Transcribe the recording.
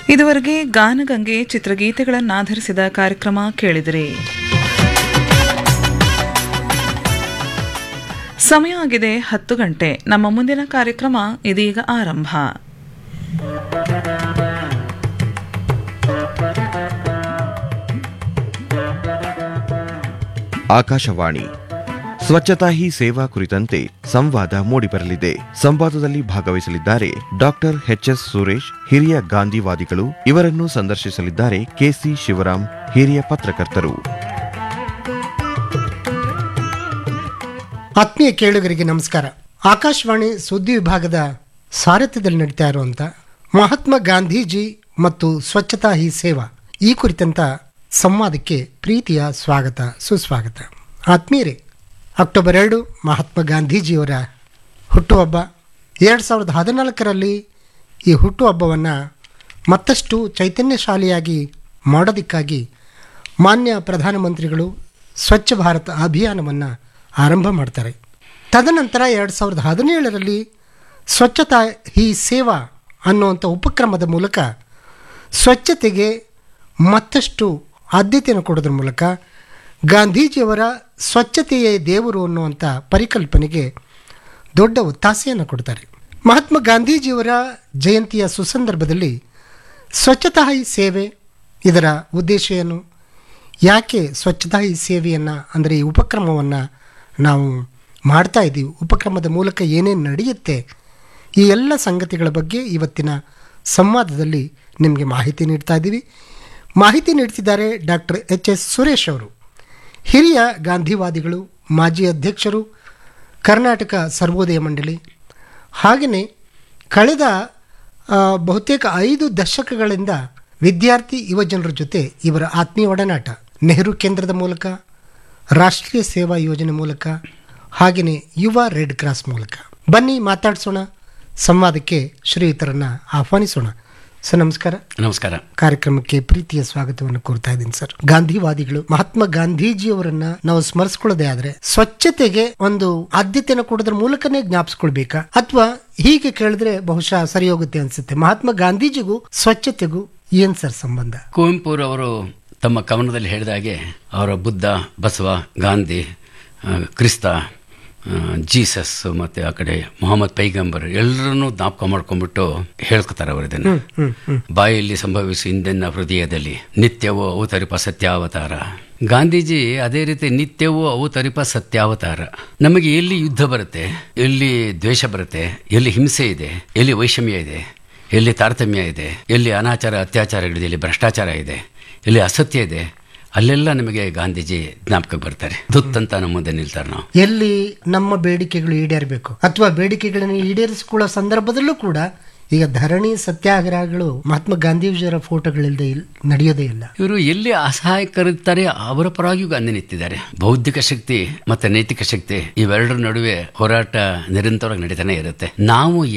ಇದುವರೆಗೆ ಗಾನಗಂಗೆ ಚಿತ್ರಗೀತೆಗಳನ್ನಾಧರಿಸಿದ ಕಾರ್ಯಕ್ರಮ ಕೇಳಿದಿರಿ ಸಮಯ ಆಗಿದೆ ಹತ್ತು ಗಂಟೆ ನಮ್ಮ ಮುಂದಿನ ಕಾರ್ಯಕ್ರಮ ಇದೀಗ ಆರಂಭ ಆಕಾಶವಾಣಿ ಸ್ವಚ್ಛತಾ ಹಿ ಸೇವಾ ಕುರಿತಂತೆ ಸಂವಾದ ಮೂಡಿಬರಲಿದೆ ಸಂವಾದದಲ್ಲಿ ಭಾಗವಹಿಸಲಿದ್ದಾರೆ ಡಾಕ್ಟರ್ ಎಚ್ಎಸ್ ಸುರೇಶ್ ಹಿರಿಯ ಗಾಂಧಿವಾದಿಗಳು ಇವರನ್ನು ಸಂದರ್ಶಿಸಲಿದ್ದಾರೆ ಕೆಸಿ ಶಿವರಾಮ್ ಹಿರಿಯ ಪತ್ರಕರ್ತರು ಆತ್ಮೀಯ ಕೇಳುಗರಿಗೆ ನಮಸ್ಕಾರ ಆಕಾಶವಾಣಿ ಸುದ್ದಿ ವಿಭಾಗದ ಸಾರಥ್ಯದಲ್ಲಿ ನಡೀತಾ ಇರುವಂಥ ಮಹಾತ್ಮ ಗಾಂಧೀಜಿ ಮತ್ತು ಸ್ವಚ್ಛತಾ ಹಿ ಸೇವಾ ಈ ಕುರಿತಂತ ಸಂವಾದಕ್ಕೆ ಪ್ರೀತಿಯ ಸ್ವಾಗತ ಸುಸ್ವಾಗತ ಆತ್ಮೀಯರೇ ಅಕ್ಟೋಬರ್ ಎರಡು ಮಹಾತ್ಮ ಗಾಂಧೀಜಿಯವರ ಹುಟ್ಟುಹಬ್ಬ ಎರಡು ಸಾವಿರದ ಹದಿನಾಲ್ಕರಲ್ಲಿ ಈ ಹುಟ್ಟುಹಬ್ಬವನ್ನು ಮತ್ತಷ್ಟು ಚೈತನ್ಯಶಾಲಿಯಾಗಿ ಮಾಡೋದಕ್ಕಾಗಿ ಮಾನ್ಯ ಪ್ರಧಾನಮಂತ್ರಿಗಳು ಸ್ವಚ್ಛ ಭಾರತ ಅಭಿಯಾನವನ್ನು ಆರಂಭ ಮಾಡ್ತಾರೆ ತದನಂತರ ಎರಡು ಸಾವಿರದ ಹದಿನೇಳರಲ್ಲಿ ಸ್ವಚ್ಛತಾ ಹಿ ಸೇವಾ ಅನ್ನುವಂಥ ಉಪಕ್ರಮದ ಮೂಲಕ ಸ್ವಚ್ಛತೆಗೆ ಮತ್ತಷ್ಟು ಆದ್ಯತೆಯನ್ನು ಕೊಡೋದ್ರ ಮೂಲಕ ಗಾಂಧೀಜಿಯವರ ಸ್ವಚ್ಛತೆಯೇ ದೇವರು ಅನ್ನುವಂಥ ಪರಿಕಲ್ಪನೆಗೆ ದೊಡ್ಡ ಒತ್ತಾಸೆಯನ್ನು ಕೊಡ್ತಾರೆ ಮಹಾತ್ಮ ಗಾಂಧೀಜಿಯವರ ಜಯಂತಿಯ ಸುಸಂದರ್ಭದಲ್ಲಿ ಸ್ವಚ್ಛತಾ ಹಿ ಸೇವೆ ಇದರ ಉದ್ದೇಶ ಏನು ಯಾಕೆ ಸ್ವಚ್ಛತಾ ಹಿ ಸೇವೆಯನ್ನು ಅಂದರೆ ಈ ಉಪಕ್ರಮವನ್ನು ನಾವು ಮಾಡ್ತಾ ಇದ್ದೀವಿ ಉಪಕ್ರಮದ ಮೂಲಕ ಏನೇನು ನಡೆಯುತ್ತೆ ಈ ಎಲ್ಲ ಸಂಗತಿಗಳ ಬಗ್ಗೆ ಇವತ್ತಿನ ಸಂವಾದದಲ್ಲಿ ನಿಮಗೆ ಮಾಹಿತಿ ನೀಡ್ತಾ ಇದ್ದೀವಿ ಮಾಹಿತಿ ನೀಡ್ತಿದ್ದಾರೆ ಡಾಕ್ಟರ್ ಎಚ್ ಎಸ್ ಸುರೇಶ್ ಅವರು ಹಿರಿಯ ಗಾಂಧಿವಾದಿಗಳು ಮಾಜಿ ಅಧ್ಯಕ್ಷರು ಕರ್ನಾಟಕ ಸರ್ವೋದಯ ಮಂಡಳಿ ಹಾಗೆಯೇ ಕಳೆದ ಆ, ಬಹುತೇಕ ಐದು ದಶಕಗಳಿಂದ ವಿದ್ಯಾರ್ಥಿ ಯುವಜನರ ಜೊತೆ ಇವರ ಆತ್ಮೀಯ ಒಡನಾಟ ನೆಹರು ಕೇಂದ್ರದ ಮೂಲಕ ರಾಷ್ಟ್ರೀಯ ಸೇವಾ ಯೋಜನೆ ಮೂಲಕ ಹಾಗೆಯೇ ಯುವ ರೆಡ್ ಕ್ರಾಸ್ ಮೂಲಕ ಬನ್ನಿ ಮಾತಾಡಿಸೋಣ ಸಂವಾದಕ್ಕೆ ಶ್ರೀಯುತರನ್ನ ಆಹ್ವಾನಿಸೋಣ ಸರ್ ನಮಸ್ಕಾರ ನಮಸ್ಕಾರ ಕಾರ್ಯಕ್ರಮಕ್ಕೆ ಪ್ರೀತಿಯ ಸ್ವಾಗತವನ್ನು ಕೋರ್ತಾ ಇದ್ದೀನಿ ಸರ್ ಗಾಂಧಿವಾದಿಗಳು ಮಹಾತ್ಮ ಗಾಂಧೀಜಿಯವರನ್ನ ನಾವು ಸ್ಮರಿಸ್ಕೊಳ್ಳೋದೇ ಆದ್ರೆ ಸ್ವಚ್ಛತೆಗೆ ಒಂದು ಆದ್ಯತೆಯನ್ನು ಕೊಡೋದ್ರ ಮೂಲಕನೇ ಜ್ಞಾಪಿಸ್ಕೊಳ್ಬೇಕಾ ಅಥವಾ ಹೀಗೆ ಕೇಳಿದ್ರೆ ಬಹುಶಃ ಸರಿ ಹೋಗುತ್ತೆ ಅನ್ಸುತ್ತೆ ಮಹಾತ್ಮ ಗಾಂಧೀಜಿಗೂ ಸ್ವಚ್ಛತೆಗೂ ಏನ್ ಸರ್ ಸಂಬಂಧ ಕುವೆಂಪುರವರು ತಮ್ಮ ಕವನದಲ್ಲಿ ಹೇಳಿದ ಹಾಗೆ ಅವರ ಬುದ್ಧ ಬಸವ ಗಾಂಧಿ ಆ, ಕ್ರಿಸ್ತ ಆ, ಜೀಸಸ್ ಮತ್ತೆ ಆ ಕಡೆ ಮೊಹಮ್ಮದ್ ಪೈಗಂಬರ್ ಎಲ್ಲರನ್ನೂ ಜ್ಞಾಪಕ ಮಾಡ್ಕೊಂಡ್ಬಿಟ್ಟು ಹೇಳ್ಕೊತಾರೆ ಅವರು ಇದನ್ನ ಬಾಯಲ್ಲಿ ಸಂಭವಿಸಿ ಹಿಂದೆನ್ನ ಹೃದಯದಲ್ಲಿ ನಿತ್ಯವೂ ಅವತರಿಪ ಸತ್ಯಾವತಾರ ಗಾಂಧೀಜಿ ಅದೇ ರೀತಿ ನಿತ್ಯವೂ ಅವತರಿಪ ಸತ್ಯಾವತಾರ ನಮಗೆ ಎಲ್ಲಿ ಯುದ್ಧ ಬರುತ್ತೆ ಎಲ್ಲಿ ದ್ವೇಷ ಬರುತ್ತೆ ಎಲ್ಲಿ ಹಿಂಸೆ ಇದೆ ಎಲ್ಲಿ ವೈಷಮ್ಯ ಇದೆ ಎಲ್ಲಿ ತಾರತಮ್ಯ ಇದೆ ಎಲ್ಲಿ ಅನಾಚಾರ ಅತ್ಯಾಚಾರಗಳಿದೆ ಎಲ್ಲಿ ಭ್ರಷ್ಟಾಚಾರ ಇದೆ ಎಲ್ಲಿ ಅಸತ್ಯ ಇದೆ ಅಲ್ಲೆಲ್ಲ ನಮಗೆ ಗಾಂಧೀಜಿ ಜ್ಞಾಪಕಕ್ಕೆ ಬರ್ತಾರೆ ದುತ್ತಂತ ನಮ್ಮ ಮುಂದೆ ನಿಲ್ತಾರೆ ನಾವು ಎಲ್ಲಿ ನಮ್ಮ ಬೇಡಿಕೆಗಳು ಈಡೇರಬೇಕು ಅಥವಾ ಬೇಡಿಕೆಗಳನ್ನು ಈಡೇರಿಸಿಕೊಳ್ಳೋ ಸಂದರ್ಭದಲ್ಲೂ ಕೂಡ ಈಗ ಧರಣಿ ಸತ್ಯಾಗ್ರಹಗಳು ಮಹಾತ್ಮ ಗಾಂಧೀಜಿಯವರ ಫೋಟೋಗಳಿಲ್ಲದೆ ಇಲ್- ನಡೆಯೋದೇ ಇಲ್ಲ ಇವರು ಎಲ್ಲಿ ಅಸಹಾಯಕರಿರ್ತಾರೆ ಅವರ ಪರವಾಗಿಯೂ ಗಾಂಧಿ ನಿಂತಿದ್ದಾರೆ ಬೌದ್ಧಿಕ ಶಕ್ತಿ ಮತ್ತೆ ನೈತಿಕ ಶಕ್ತಿ ಇವೆರಡರ ನಡುವೆ ಹೋರಾಟ ನಿರಂತರವಾಗಿ ನಡೀತಾನೆ ಇರುತ್ತೆ ನಾವು